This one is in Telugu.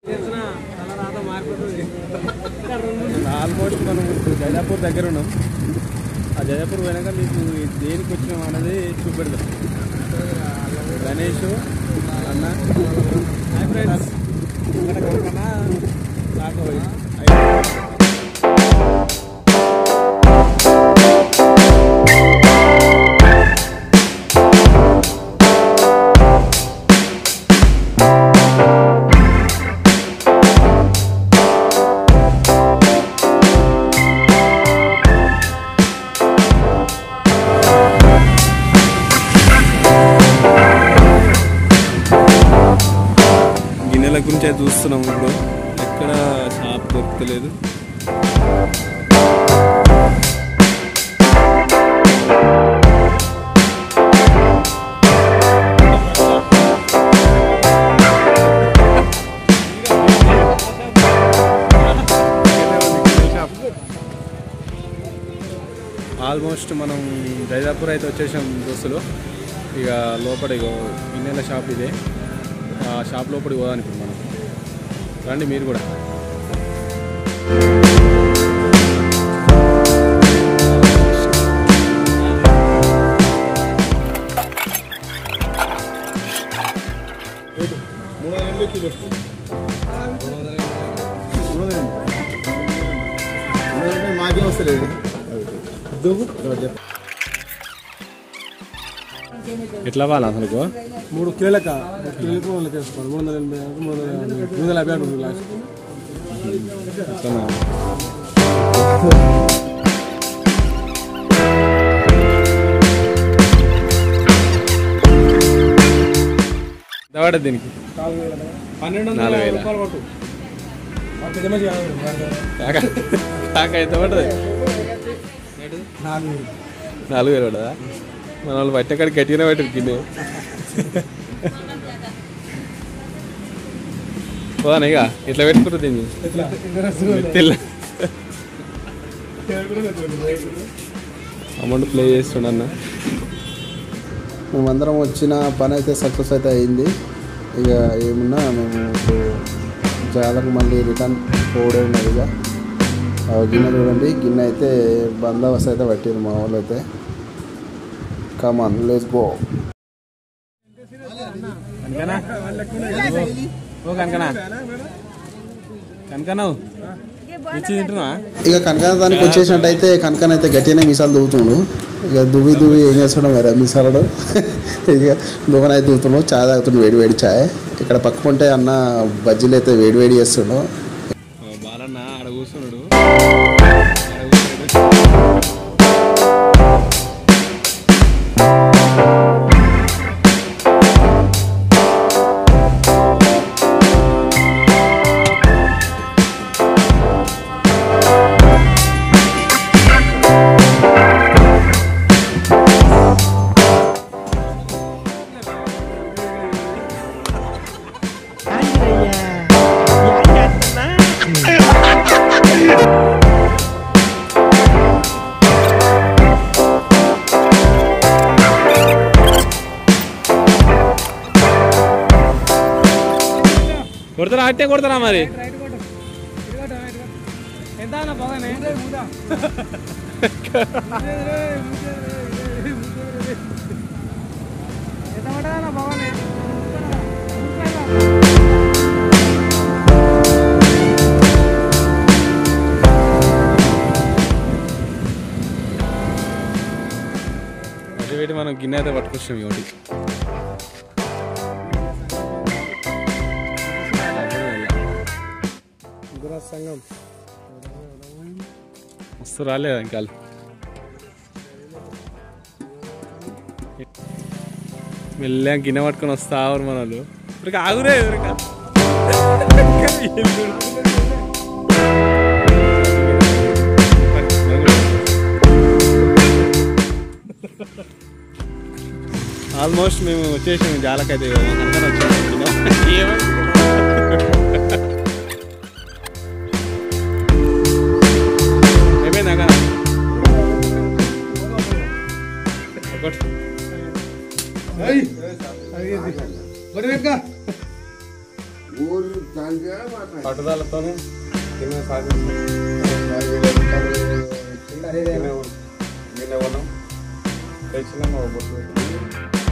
ఆల్మోస్ట్ మనం ఇప్పుడు జైదాపూర్ దగ్గర ఉన్నాం ఆ జైదాపూర్ పోయినాక మీకు దేనికి వచ్చినాం అన్నది చూపెడదాం గణేష్ అన్న హాయ్ ఫ్రెండ్స్ ఇక్కడ కన్నా రాకపోయి గిన్నెల గురించి అయితే చూస్తున్నాం ఇప్పుడు ఎక్కడ షాప్ దొరకలేదు ఆల్మోస్ట్ మనం జైదాపూర్ అయితే వచ్చేసాం దోస్తులు ఇక లోపల ఇక గిన్నెల షాప్ ఇదే ఆ షాప్ లోపలికి పోదాం ఇప్పుడు మనం రండి మీరు కూడా మాకే వస్తలేదు ఎట్లా వాళ్ళ అసలు మూడు కిలోలక మూడు కిలోలకు మూడు లెక్క వేసుకోవాలి మూడు వందల ఎనభై ఆకు, మూడు వందల యాభై, మూడు వందల యాభై ఆకు ఉంటుంది లాస్ట్ దవాడ దీనికి పన్నెండు నాలుగు వందల వేల. రూపాయలు పట్టు ఆ పెద్ద మనిషి కాదు, కాక కాక ఎంత పడుతుంది నాలుగు వేలు. నాలుగు వేలు పడదా మన వాళ్ళు పట్టేకాడికి గట్టిగానే పెట్టారు గిన్నె పోదాను ఇక ఇట్లా పెట్టుకుంటుంది దీన్ని తెల్ల అమౌంట్ ప్లే చేస్తుండన్న మేమందరం వచ్చిన పని అయితే సక్సెస్ అయితే అయింది ఇక ఏమున్నా మేము ఇప్పుడు జాలకు మళ్ళీ రిటర్న్ పోవడే ఉన్నది ఇక ఆ గిన్నె చూడండి గిన్నె అయితే బందోబస్తు అయితే పట్టిరు మా వాళ్ళు అయితే కమాన్ లేస్ గో కనకనా ఓ కనకనా కనకనా ఇచ్చి తింటున్నా ఇక కనకన దానికి వచ్చేసినట్టయితే కనకన అయితే గట్టిగానే మీసాలు దువ్వుతుండు ఇక దువ్వి దువ్వి ఏం చేస్తున్నాం కదా మీసాలడు ఇక దువ్వనైతే దువ్వుతున్నాం చాయ్ తాగుతుండు వేడి వేడి చాయ్ ఇక్కడ పక్కకుంటే అన్న బజ్జీలు అయితే వేడి వేడి చేస్తుండు బాలన్న ఆడ కూర్చున్నాడు ఆడ కూర్చున్నాడు. కొడతారా అట్టే కొడతారా మరి ఎంత అన్న పోగానే ఎంత పడ్డదన్న పోగానే అటు పెట్టి మనం గిన్నె అయితే పట్టుకొచ్చాం ఒకటి సంఘం మస్తు రాలేదు ఇంకా వాళ్ళు. మెల్లగా గిన్నె పట్టుకొని వస్తా ఆవరు మన వాళ్ళు ఇప్పుడు ఆగురే ఎవరికా ఆల్మోస్ట్ మేము వచ్చేసాము జాలకైతే అందరం వచ్చేసాము ఏమో అయిపోయిందా కదా ఒకటి మరి వెనక ఊరు తండ్రి పట్టుదలతోనే గిన్నె సాధిస్తాం గిన్నె గిన్నె కొన్నాం తెచ్చినాం ఒక బొట్టు పెట్టి